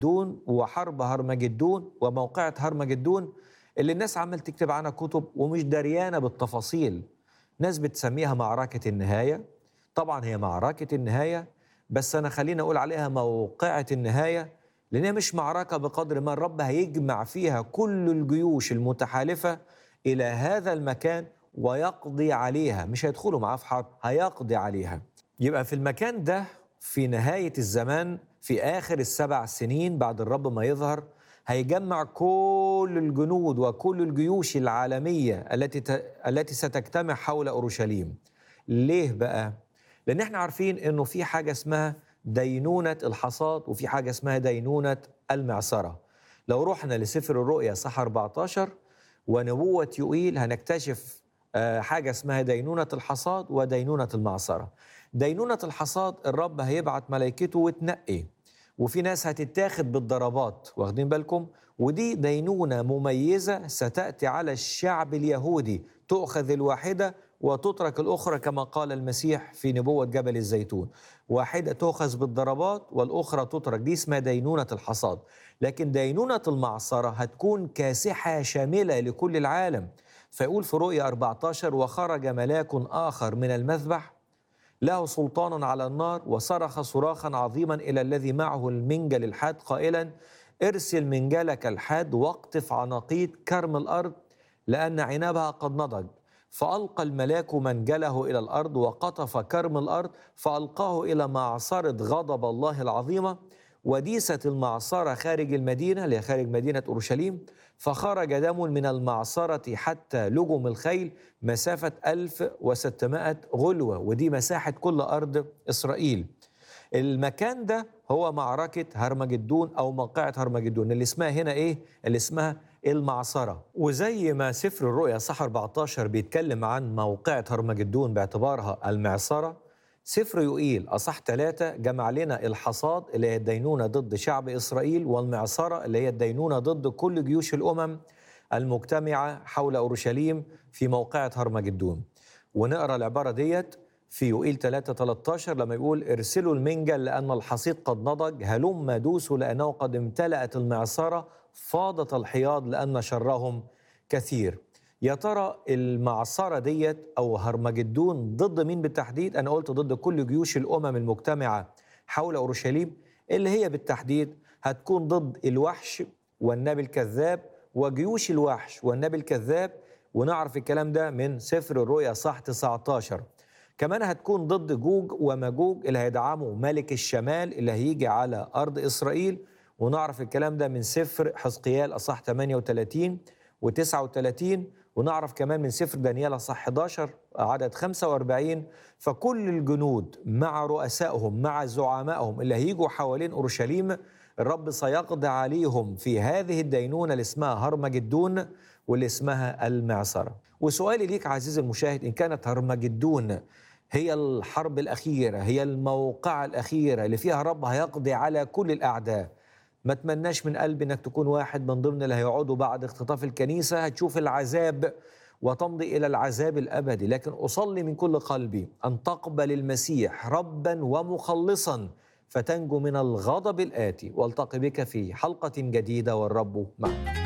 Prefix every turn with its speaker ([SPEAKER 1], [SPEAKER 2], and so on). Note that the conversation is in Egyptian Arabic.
[SPEAKER 1] دون وحرب هرمجدون وموقعة هرمجدون اللي الناس عمال تكتب عنها كتب ومش دريانة بالتفاصيل ناس بتسميها معركة النهاية طبعا هي معركة النهاية بس أنا خليني أقول عليها موقعة النهاية لأن هي مش معركة بقدر ما الرب هيجمع فيها كل الجيوش المتحالفة إلى هذا المكان ويقضي عليها مش هيدخلوا معاه في حرب هيقضي عليها يبقى في المكان ده في نهاية الزمان في آخر السبع سنين بعد الرب ما يظهر هيجمع كل الجنود وكل الجيوش العالمية التي ت... التي ستجتمع حول أورشليم ليه بقى؟ لأن احنا عارفين إنه في حاجة اسمها دينونة الحصاد وفي حاجة اسمها دينونة المعصرة لو رحنا لسفر الرؤيا صح 14 ونبوة يوئيل هنكتشف حاجة اسمها دينونة الحصاد ودينونة المعصرة دينونة الحصاد الرب هيبعت ملائكته وتنقي وفي ناس هتتاخد بالضربات واخدين بالكم ودي دينونة مميزة ستأتي على الشعب اليهودي تؤخذ الواحدة وتترك الأخرى كما قال المسيح في نبوة جبل الزيتون واحدة تؤخذ بالضربات والأخرى تترك دي اسمها دينونة الحصاد لكن دينونة المعصرة هتكون كاسحة شاملة لكل العالم فيقول في رؤيا 14 وخرج ملاك آخر من المذبح له سلطان على النار وصرخ صراخا عظيما إلى الذي معه المنجل الحاد قائلا ارسل منجلك الحاد واقطف عناقيد كرم الأرض لأن عنابها قد نضج فألقى الملاك منجله إلى الأرض وقطف كرم الأرض فألقاه إلى معصرة غضب الله العظيمة وديسة المعصرة خارج المدينة اللي خارج مدينة أورشليم فخرج دم من المعصرة حتى لجم الخيل مسافة 1600 غلوة ودي مساحة كل أرض إسرائيل المكان ده هو معركة هرمجدون أو موقعة هرمجدون اللي اسمها هنا إيه؟ اللي اسمها المعصرة وزي ما سفر الرؤيا صح 14 بيتكلم عن موقعة هرمجدون باعتبارها المعصرة سفر يوئيل أصح ثلاثة جمع لنا الحصاد اللي هي الدينونة ضد شعب إسرائيل والمعصرة اللي هي الدينونة ضد كل جيوش الأمم المجتمعة حول أورشليم في موقعة هرمجدون ونقرأ العبارة ديت في يوئيل 3 13 لما يقول ارسلوا المنجل لأن الحصيد قد نضج هلم دوسوا لأنه قد امتلأت المعصرة فاضت الحياض لأن شرهم كثير يا ترى المعصرة ديت أو هرمجدون ضد مين بالتحديد؟ أنا قلت ضد كل جيوش الأمم المجتمعة حول أورشليم اللي هي بالتحديد هتكون ضد الوحش والنبي الكذاب وجيوش الوحش والنبي الكذاب ونعرف الكلام ده من سفر الرؤيا صح 19 كمان هتكون ضد جوج ومجوج اللي هيدعموا ملك الشمال اللي هيجي على أرض إسرائيل ونعرف الكلام ده من سفر حزقيال أصح 38 و39 ونعرف كمان من سفر دانيال اصح 11 عدد 45 فكل الجنود مع رؤسائهم مع زعمائهم اللي هيجوا حوالين اورشليم الرب سيقضي عليهم في هذه الدينونه اللي اسمها هرمجدون واللي اسمها المعصره. وسؤالي ليك عزيزي المشاهد ان كانت هرمجدون هي الحرب الاخيره هي الموقعه الاخيره اللي فيها الرب هيقضي على كل الاعداء ما تمناش من قلبي انك تكون واحد من ضمن اللي هيقعدوا بعد اختطاف الكنيسه هتشوف العذاب وتمضي الى العذاب الابدي لكن اصلي من كل قلبي ان تقبل المسيح ربا ومخلصا فتنجو من الغضب الاتي والتقي بك في حلقه جديده والرب معك